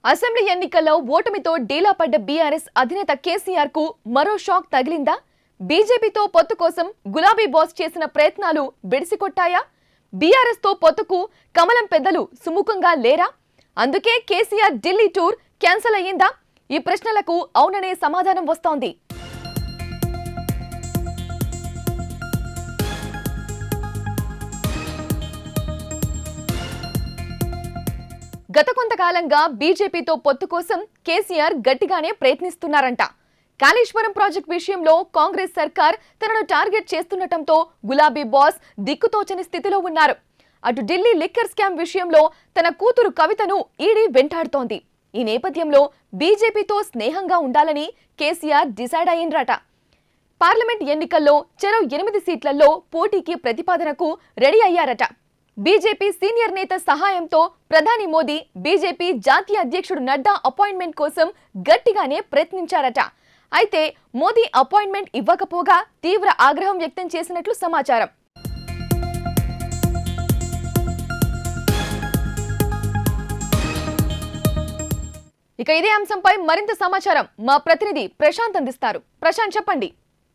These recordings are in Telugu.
అసెంబ్లీ ఎన్నికల్లో ఓటమితో డీలా పడ్డ బీఆర్ఎస్ అధినేత కేసీఆర్ కు మరో షాక్ తగిలిందా బీజేపీతో పొత్తు కోసం గులాబీ బాస్ చేసిన ప్రయత్నాలు బెడిసికొట్టాయా బీఆర్ఎస్ తో పొత్తుకు కమలం పెద్దలు సుముఖంగా లేరా అందుకే కేసీఆర్ ఢిల్లీ టూర్ క్యాన్సిల్ అయ్యిందా ఈ ప్రశ్నలకు అవుననే సమాధానం వస్తోంది గత కొంతకాలంగా బీజేపీతో పొత్తు కోసం కేసీఆర్ గట్టిగానే ప్రయత్నిస్తున్నారంట కాళేశ్వరం ప్రాజెక్ట్ విషయంలో కాంగ్రెస్ సర్కార్ తనను టార్గెట్ చేస్తుండటంతో గులాబీ బాస్ దిక్కుతోచని స్థితిలో ఉన్నారు అటు ఢిల్లీ లిక్కర్ స్కామ్ విషయంలో తన కూతురు కవితను ఈడీ వెంటాడుతోంది ఈ నేపథ్యంలో బీజేపీతో స్నేహంగా ఉండాలని కేసీఆర్ డిసైడ్ అయ్యిండ్రట పార్లమెంట్ ఎన్నికల్లో చెరో ఎనిమిది సీట్లలో పోటీకి ప్రతిపాదనకు రెడీ అయ్యారట బీజేపీ సీనియర్ నేత సహాయంతో ప్రధాని మోదీ బీజేపీ జాతీయ అధ్యక్షుడు నడ్డా అపాయింట్మెంట్ కోసం గట్టిగానే ప్రయత్నించారట అయితే మోదీ అపాయింట్మెంట్ ఇవ్వకపోగా తీవ్ర ఆగ్రహం వ్యక్తం చేసినట్లు సమాచారం ఇక ఇదే అంశంపై మరింత సమాచారం మా ప్రతినిధి ప్రశాంత్ అందిస్తారు ప్రశాంత్ చెప్పండి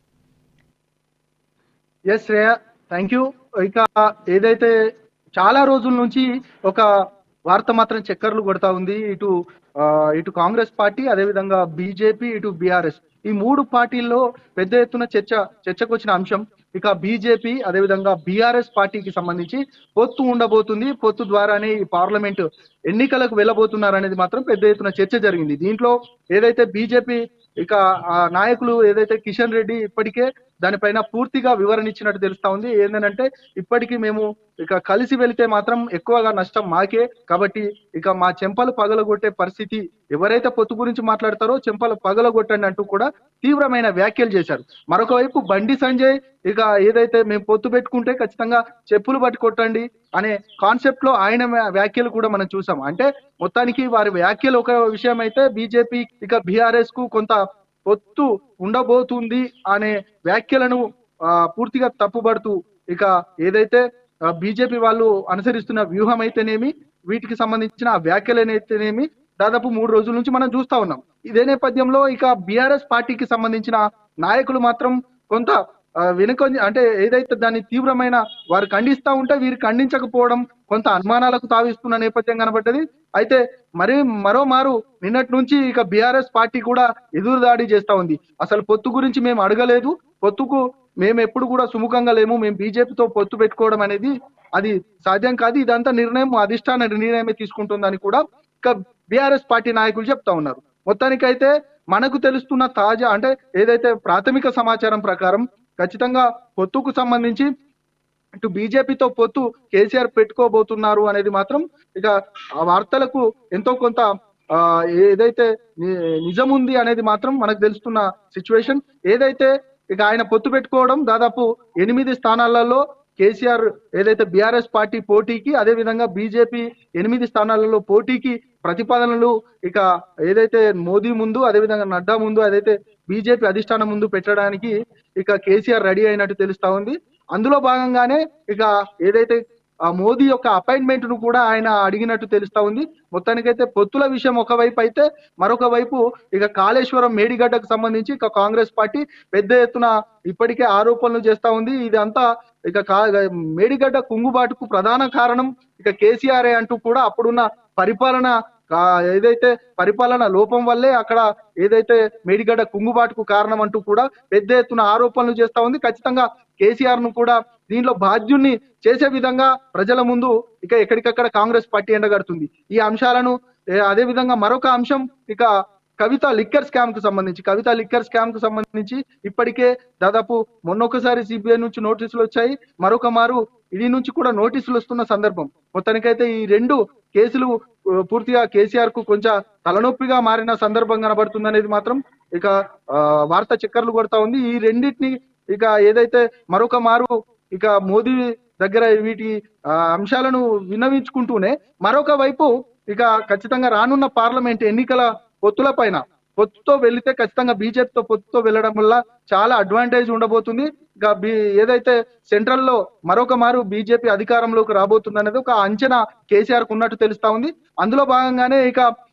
ఎస్ శ్రేయ థ్యాంక్ యూ ఇక ఏదైతే చాలా రోజుల నుంచి ఒక వార్త మాత్రం చక్కర్లు కొడతా ఉంది ఇటు ఆ, ఇటు కాంగ్రెస్ పార్టీ అదేవిధంగా బీజేపీ ఇటు బీఆర్ఎస్ ఈ మూడు పార్టీల్లో పెద్ద ఎత్తున చర్చ చర్చకు వచ్చిన అంశం ఇక బీజేపీ అదేవిధంగా బీఆర్ఎస్ పార్టీకి సంబంధించి పొత్తు ఉండబోతుంది పొత్తు ద్వారానే ఈ పార్లమెంట్ ఎన్నికలకు వెళ్ళబోతున్నారు అనేది మాత్రం పెద్ద ఎత్తున చర్చ జరిగింది దీంట్లో ఏదైతే బీజేపీ ఇక ఆ నాయకులు ఏదైతే కిషన్ రెడ్డి ఇప్పటికే దానిపైన పూర్తిగా వివరణ ఇచ్చినట్టు తెలుస్తా ఉంది ఏంటంటే ఇప్పటికీ మేము ఇక కలిసి వెళితే మాత్రం ఎక్కువగా నష్టం మాకే కాబట్టి ఇక మా చెంపలు పగలగొట్టే పరిస్థితి ఎవరైతే పొత్తు గురించి మాట్లాడతారో చెంపలు పగలగొట్టండి అంటూ కూడా తీవ్రమైన వ్యాఖ్యలు చేశారు మరొక వైపు బండి సంజయ్ ఇక ఏదైతే మేము పొత్తు పెట్టుకుంటే ఖచ్చితంగా చెప్పులు పట్టి కొట్టండి అనే కాన్సెప్ట్ లో ఆయన వ్యా- వ్యాఖ్యలు కూడా మనం చూసాం అంటే మొత్తానికి వారి వ్యాఖ్యలు ఒక విషయం అయితే బీజేపీ ఇక బీఆర్ఎస్ కు కొంత పొత్తు ఉండబోతుంది అనే వ్యాఖ్యలను ఆ, పూర్తిగా తప్పుపడుతూ ఇక ఏదైతే బీజేపీ వాళ్ళు అనుసరిస్తున్న వ్యూహం అయితేనేమి వీటికి సంబంధించిన ఆ వ్యాఖ్యలనైతేనేమి దాదాపు మూడు రోజుల నుంచి మనం చూస్తా ఉన్నాం ఇదే నేపథ్యంలో ఇక బీఆర్ఎస్ పార్టీకి సంబంధించిన నాయకులు మాత్రం కొంత ఆ, వెనుకొంజ అంటే ఏదైతే దాన్ని తీవ్రమైన వారు ఖండిస్తా ఉంటే వీరు ఖండించకపోవడం కొంత అనుమానాలకు తావిస్తున్న నేపథ్యం కనబడ్డది అయితే మరి మరో మారు నిన్నటి నుంచి ఇక బీఆర్ఎస్ పార్టీ కూడా ఎదురుదాడి చేస్తా ఉంది అసలు పొత్తు గురించి మేము అడగలేదు పొత్తుకు మేము ఎప్పుడు కూడా సుముఖంగా లేము మేము బీజేపీతో పొత్తు పెట్టుకోవడం అనేది అది సాధ్యం కాదు ఇదంతా నిర్ణయం అధిష్టాన నిర్ణయమే తీసుకుంటుందని కూడా ఇక బీఆర్ఎస్ పార్టీ నాయకులు చెప్తా ఉన్నారు మొత్తానికైతే మనకు తెలుస్తున్న తాజా అంటే ఏదైతే ప్రాథమిక సమాచారం ప్రకారం ఖచ్చితంగా పొత్తుకు సంబంధించి ఇటు బీజేపీతో పొత్తు కేసీఆర్ పెట్టుకోబోతున్నారు అనేది మాత్రం ఇక ఆ వార్తలకు ఎంతో కొంత ఆ, ఏదైతే ని- నిజం ఉంది అనేది మాత్రం మనకు తెలుస్తున్న సిచ్యువేషన్ ఏదైతే ఇక ఆయన పొత్తు పెట్టుకోవడం దాదాపు ఎనిమిది స్థానాలలో కేసీఆర్ ఏదైతే బీఆర్ఎస్ పార్టీ పోటీకి అదే విధంగా బీజేపీ ఎనిమిది స్థానాలలో పోటీకి ప్రతిపాదనలు ఇక ఏదైతే మోదీ ముందు అదే విధంగా నడ్డా ముందు అదైతే బీజేపీ అధిష్టానం ముందు పెట్టడానికి ఇక కేసీఆర్ రెడీ అయినట్టు తెలుస్తా ఉంది అందులో భాగంగానే ఇక ఏదైతే ఆ మోదీ యొక్క అపాయింట్మెంట్ ను కూడా ఆయన అడిగినట్టు తెలుస్తా ఉంది మొత్తానికైతే పొత్తుల విషయం ఒకవైపు అయితే మరొక వైపు ఇక కాళేశ్వరం మేడిగడ్డకు సంబంధించి ఇక కాంగ్రెస్ పార్టీ పెద్ద ఎత్తున ఇప్పటికే ఆరోపణలు చేస్తా ఉంది ఇదంతా ఇక కా- మేడిగడ్డ కుంగుబాటుకు ప్రధాన కారణం ఇక కేసీఆర్ అంటూ కూడా అప్పుడున్న పరిపాలన కా- ఏదైతే పరిపాలన లోపం వల్లే అక్కడ ఏదైతే మేడిగడ్డ కుంగుబాటుకు కారణం అంటూ కూడా పెద్ద ఎత్తున ఆరోపణలు చేస్తా ఉంది ఖచ్చితంగా కేసీఆర్ ను కూడా దీనిలో బాధ్యుణ్ణి చేసే విధంగా ప్రజల ముందు ఇక ఎక్కడికక్కడ కాంగ్రెస్ పార్టీ ఎండగడుతుంది ఈ అంశాలను ఏ, అదే విధంగా మరొక అంశం ఇక కవిత లిక్కర్ స్కామ్ కు సంబంధించి కవిత లిక్కర్ స్కామ్ కు సంబంధించి ఇప్పటికే దాదాపు మొన్నొకసారి సిబిఐ నుంచి నోటీసులు వచ్చాయి మరొక మారు ఇది నుంచి కూడా నోటీసులు వస్తున్న సందర్భం మొత్తానికైతే ఈ రెండు కేసులు ఆ, పూర్తిగా కేసీఆర్ కు కొంచెం తలనొప్పిగా మారిన సందర్భం కనబడుతుంది అనేది మాత్రం ఇక ఆ, వార్త చక్కర్లు కొడతా ఉంది ఈ రెండింటిని ఇక ఏదైతే మరొక మారు ఇక మోదీ దగ్గర వీటి ఆ, అంశాలను విన్నవించుకుంటూనే మరొక వైపు ఇక ఖచ్చితంగా రానున్న పార్లమెంట్ ఎన్నికల పొత్తుల పైన పొత్తుతో వెళ్తే ఖచ్చితంగా బీజేపీతో పొత్తుతో వెళ్ళడం వల్ల చాలా అడ్వాంటేజ్ ఉండబోతుంది ఇక బి ఏదైతే సెంట్రల్ లో మరొక మారు బీజేపీ అధికారంలోకి రాబోతుంది అనేది ఒక అంచనా కేసీఆర్ కు ఉన్నట్టు తెలుస్తా ఉంది అందులో భాగంగానే ఇక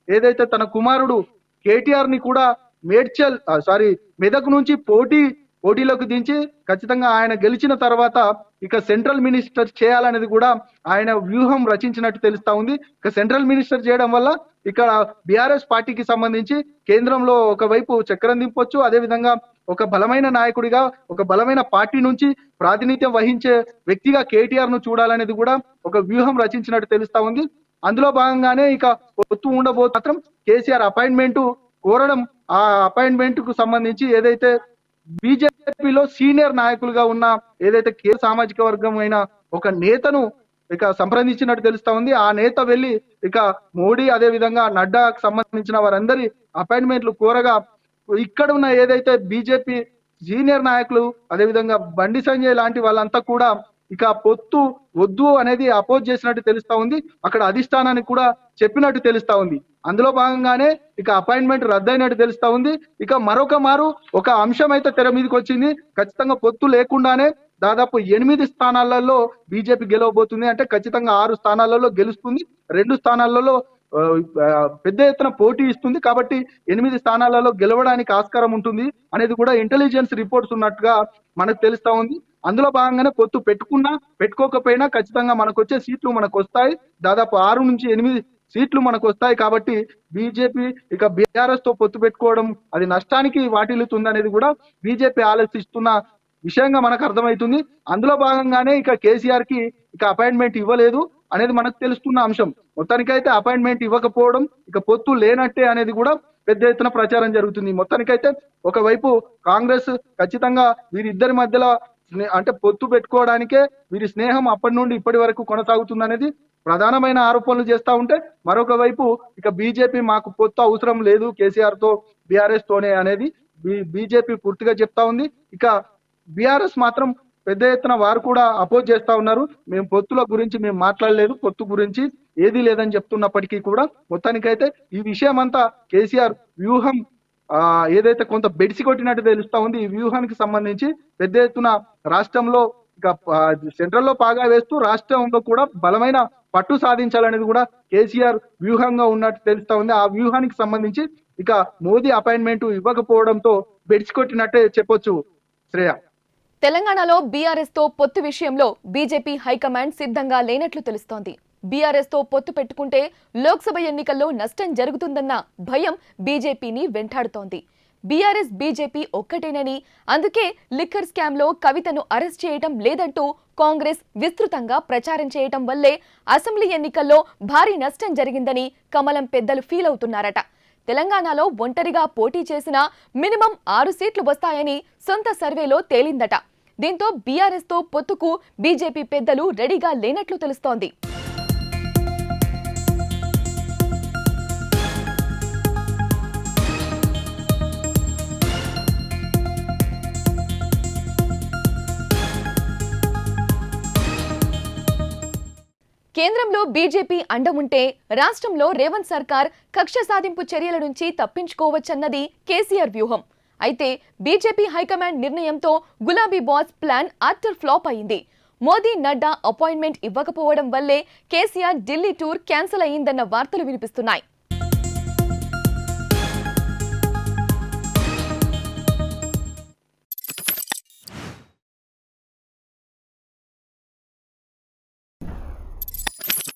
ఏదైతే తన కుమారుడు కేటీఆర్ ని కూడా మేడ్చల్ సారీ మెదక్ నుంచి పోటీ పోటీలోకి దించి ఖచ్చితంగా ఆయన గెలిచిన తర్వాత ఇక సెంట్రల్ మినిస్టర్ చేయాలనేది కూడా ఆయన వ్యూహం రచించినట్టు తెలుస్తా ఉంది ఇక సెంట్రల్ మినిస్టర్ చేయడం వల్ల ఇక్కడ బీఆర్ఎస్ పార్టీకి సంబంధించి కేంద్రంలో ఒకవైపు చక్రం దింపొచ్చు అదేవిధంగా ఒక బలమైన నాయకుడిగా ఒక బలమైన పార్టీ నుంచి ప్రాతినిధ్యం వహించే వ్యక్తిగా కేటీఆర్ ను చూడాలనేది కూడా ఒక వ్యూహం రచించినట్టు తెలుస్తా ఉంది అందులో భాగంగానే ఇక పొత్తు ఉండబో మాత్రం కేసీఆర్ అపాయింట్మెంట్ కోరడం ఆ అపాయింట్మెంట్ కు సంబంధించి ఏదైతే బీజేపీలో సీనియర్ నాయకులుగా ఉన్న ఏదైతే కే సామాజిక వర్గం అయిన ఒక నేతను ఇక సంప్రదించినట్టు తెలుస్తా ఉంది ఆ నేత వెళ్ళి ఇక మోడీ అదే విధంగా నడ్డాకు సంబంధించిన వారందరి అపాయింట్మెంట్లు కోరగా ఇక్కడ ఉన్న ఏదైతే బీజేపీ సీనియర్ నాయకులు అదేవిధంగా బండి సంజయ్ లాంటి వాళ్ళంతా కూడా ఇక పొత్తు వద్దు అనేది అపోజ్ చేసినట్టు తెలుస్తా ఉంది అక్కడ అధిష్టానానికి కూడా చెప్పినట్టు తెలుస్తా ఉంది అందులో భాగంగానే ఇక అపాయింట్మెంట్ రద్దయినట్టు తెలుస్తా ఉంది ఇక మరొక మారు ఒక అంశం అయితే తెర మీదకి వచ్చింది ఖచ్చితంగా పొత్తు లేకుండానే దాదాపు ఎనిమిది స్థానాలలో బీజేపీ గెలవబోతుంది అంటే ఖచ్చితంగా ఆరు స్థానాలలో గెలుస్తుంది రెండు స్థానాలలో ఆ, ఆ, పెద్ద ఎత్తున పోటీ ఇస్తుంది కాబట్టి ఎనిమిది స్థానాలలో గెలవడానికి ఆస్కారం ఉంటుంది అనేది కూడా ఇంటెలిజెన్స్ రిపోర్ట్స్ ఉన్నట్టుగా మనకు తెలుస్తా ఉంది అందులో భాగంగానే పొత్తు పెట్టుకున్నా పెట్టుకోకపోయినా ఖచ్చితంగా మనకు వచ్చే సీట్లు మనకు వస్తాయి దాదాపు ఆరు నుంచి ఎనిమిది సీట్లు మనకు వస్తాయి కాబట్టి బీజేపీ ఇక బీఆర్ఎస్ తో పొత్తు పెట్టుకోవడం అది నష్టానికి వాటిల్లుతుంది అనేది కూడా బీజేపీ ఆలోచిస్తున్న విషయంగా మనకు అర్థమవుతుంది అందులో భాగంగానే ఇక కేసీఆర్ కి ఇక అపాయింట్మెంట్ ఇవ్వలేదు అనేది మనకు తెలుస్తున్న అంశం మొత్తానికైతే అపాయింట్మెంట్ ఇవ్వకపోవడం ఇక పొత్తు లేనట్టే అనేది కూడా పెద్ద ఎత్తున ప్రచారం జరుగుతుంది మొత్తానికైతే ఒకవైపు కాంగ్రెస్ ఖచ్చితంగా వీరిద్దరి మధ్యలో స్నే- అంటే పొత్తు పెట్టుకోవడానికే వీరి స్నేహం అప్పటి నుండి ఇప్పటి వరకు కొనసాగుతుంది అనేది ప్రధానమైన ఆరోపణలు చేస్తా ఉంటే మరొక వైపు ఇక బీజేపీ మాకు పొత్తు అవసరం లేదు కేసీఆర్ తో బీఆర్ఎస్ తోనే అనేది బీజేపీ పూర్తిగా చెప్తా ఉంది ఇక బీఆర్ఎస్ మాత్రం పెద్ద ఎత్తున వారు కూడా అపోజ్ చేస్తా ఉన్నారు మేము పొత్తుల గురించి మేము మాట్లాడలేదు పొత్తు గురించి ఏదీ లేదని చెప్తున్నప్పటికీ కూడా మొత్తానికైతే ఈ విషయం అంతా కేసీఆర్ వ్యూహం ఆ ఏదైతే కొంత బెడిసి కొట్టినట్టు తెలుస్తా ఉంది ఈ వ్యూహానికి సంబంధించి పెద్ద ఎత్తున రాష్ట్రంలో ఇక సెంట్రల్ లో పాగా వేస్తూ రాష్ట్రంలో కూడా బలమైన పట్టు సాధించాలనేది కూడా కేసీఆర్ వ్యూహంగా ఉన్నట్టు తెలుస్తా ఉంది ఆ వ్యూహానికి సంబంధించి ఇక మోదీ అపాయింట్మెంట్ ఇవ్వకపోవడంతో బెడిసి కొట్టినట్టే చెప్పొచ్చు శ్రేయ తెలంగాణలో బీఆర్ఎస్ తో పొత్తు విషయంలో బీజేపీ హైకమాండ్ సిద్ధంగా లేనట్లు తెలుస్తోంది బీఆర్ఎస్ తో పొత్తు పెట్టుకుంటే లోక్సభ ఎన్నికల్లో నష్టం జరుగుతుందన్న భయం బీజేపీని వెంటాడుతోంది బీఆర్ఎస్ బీజేపీ ఒక్కటేనని అందుకే లిక్కర్ స్కామ్ లో కవితను అరెస్ట్ చేయడం లేదంటూ కాంగ్రెస్ విస్తృతంగా ప్రచారం చేయటం వల్లే అసెంబ్లీ ఎన్నికల్లో భారీ నష్టం జరిగిందని కమలం పెద్దలు ఫీల్ అవుతున్నారట తెలంగాణలో ఒంటరిగా పోటీ చేసిన మినిమం ఆరు సీట్లు వస్తాయని సొంత సర్వేలో తేలిందట దీంతో బీఆర్ఎస్ తో పొత్తుకు బీజేపీ పెద్దలు రెడీగా లేనట్లు తెలుస్తోంది కేంద్రంలో బీజేపీ అండ ఉంటే రాష్ట్రంలో రేవంత్ సర్కార్ కక్ష సాధింపు చర్యల నుంచి తప్పించుకోవచ్చన్నది కేసీఆర్ వ్యూహం అయితే బీజేపీ హైకమాండ్ నిర్ణయంతో గులాబీ బాస్ ప్లాన్ ఆఫ్టర్ ఫ్లాప్ అయింది మోదీ నడ్డా అపాయింట్మెంట్ ఇవ్వకపోవడం వల్లే కేసీఆర్ ఢిల్లీ టూర్ క్యాన్సిల్ అయ్యిందన్న వార్తలు వినిపిస్తున్నాయి